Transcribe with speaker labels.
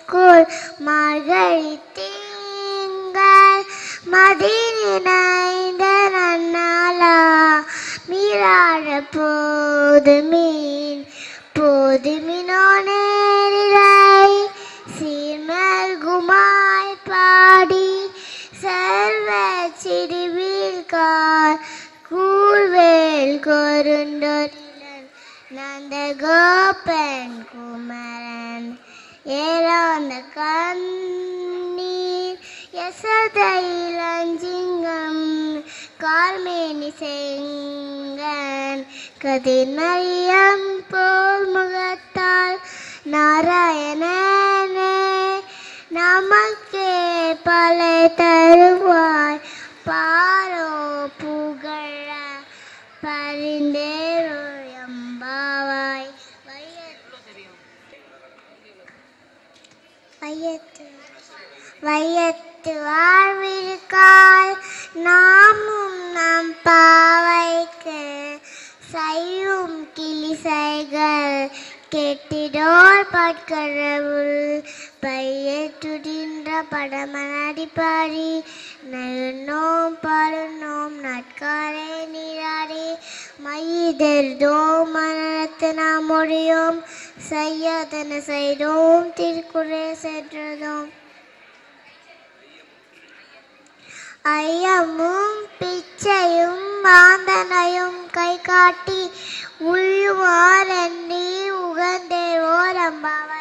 Speaker 1: கோல் மார்கழி திங்கள் மதி நினைந்த நன்னாளா மீறாழ போது மீன் போது மீனோ நேரிலை சீர்மேல் குமாய் பாடி சர்வ சிறுவில் கார் கூழ்வேல் கொருண்டொரிலன் நந்த கோபன் குமரன் ஏறாந்த கண்ணீர் யசோதையிலஞ்சிங்கம் கார்மேனி செங்கன் கதிர்மரியம் போல் முகத்தால் நாராயணனே நமக்கே பலை தருவாய் பாரோ புகழ பரிந்தேரோ எம்பாவாய் வையத்து வையத்து வாழ்விருக்கால் நாமும் நம் பாவைக்கு செய்யும் கிளிசைகள் கெட்டிடோர் பட்கடவுள் பையற்றுகின்ற படமனடி பாடி நோம் பாருநோம் நட்காரே நீராடி மைதர்தோம் மனத்து நாம் மொழியோம் செய்யாதன செய்தோம் திருக்குறே சென்றதோம் ஐயமும் பிச்சையும் மாந்தனையும் கை காட்டி உள்ளுவார் எண்ணி உகந்தேவோர் அம்பாவை